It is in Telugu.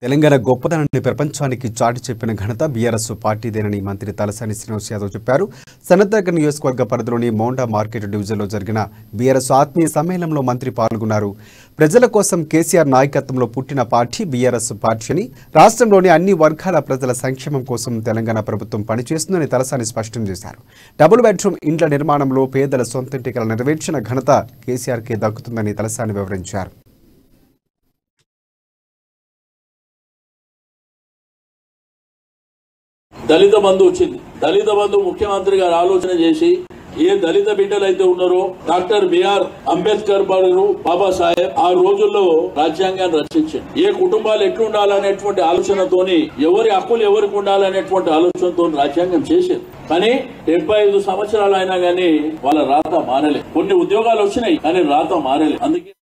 తెలంగాణ గొప్పదనాన్ని ప్రపంచానికి చాటి చెప్పిన ఘనత బీఆర్ఎస్ పార్టీదేనని మంత్రి తలసాని శ్రీనివాస్ యాదవ్ చెప్పారు సనత్నగర్ నియోజకవర్గ పరిధిలోని మౌండా మార్కెట్ డివిజన్లో జరిగిన బీఆర్ఎస్ ఆత్మీయ సమ్మేళనంలో మంత్రి పాల్గొన్నారు ప్రజల కోసం కేసీఆర్ నాయకత్వంలో పుట్టిన పార్టీ బీఆర్ఎస్ పార్టీ అని రాష్ట్రంలోని అన్ని వర్గాల ప్రజల సంక్షేమం కోసం తెలంగాణ ప్రభుత్వం పనిచేస్తుందని తలసాని స్పష్టం చేశారు డబుల్ బెడ్రూమ్ ఇండ్ల నిర్మాణంలో పేదల సొంతింటి కల నెరవేర్చిన ఘనత కేసీఆర్కే దక్కుతుందని తలసాని వివరించారు దళిత బంధు వచ్చింది దళిత బంధు ముఖ్యమంత్రి గారు ఆలోచన చేసి ఏ దళిత బిడ్డలు అయితే ఉన్నారో డాక్టర్ బిఆర్ అంబేద్కర్ గారు బాబాసాహెబ్ ఆ రోజుల్లో రాజ్యాంగాన్ని రచించారు ఏ కుటుంబాలు ఎట్లుండాలనేటువంటి ఆలోచనతోని ఎవరి హక్కులు ఎవరికి ఉండాలనేటువంటి ఆలోచనతో రాజ్యాంగం చేశారు కానీ డెబ్బై ఐదు సంవత్సరాలు అయినా గానీ వాళ్ళ రాత మారలే కొన్ని ఉద్యోగాలు వచ్చినాయి కానీ రాత మారలే అందుకే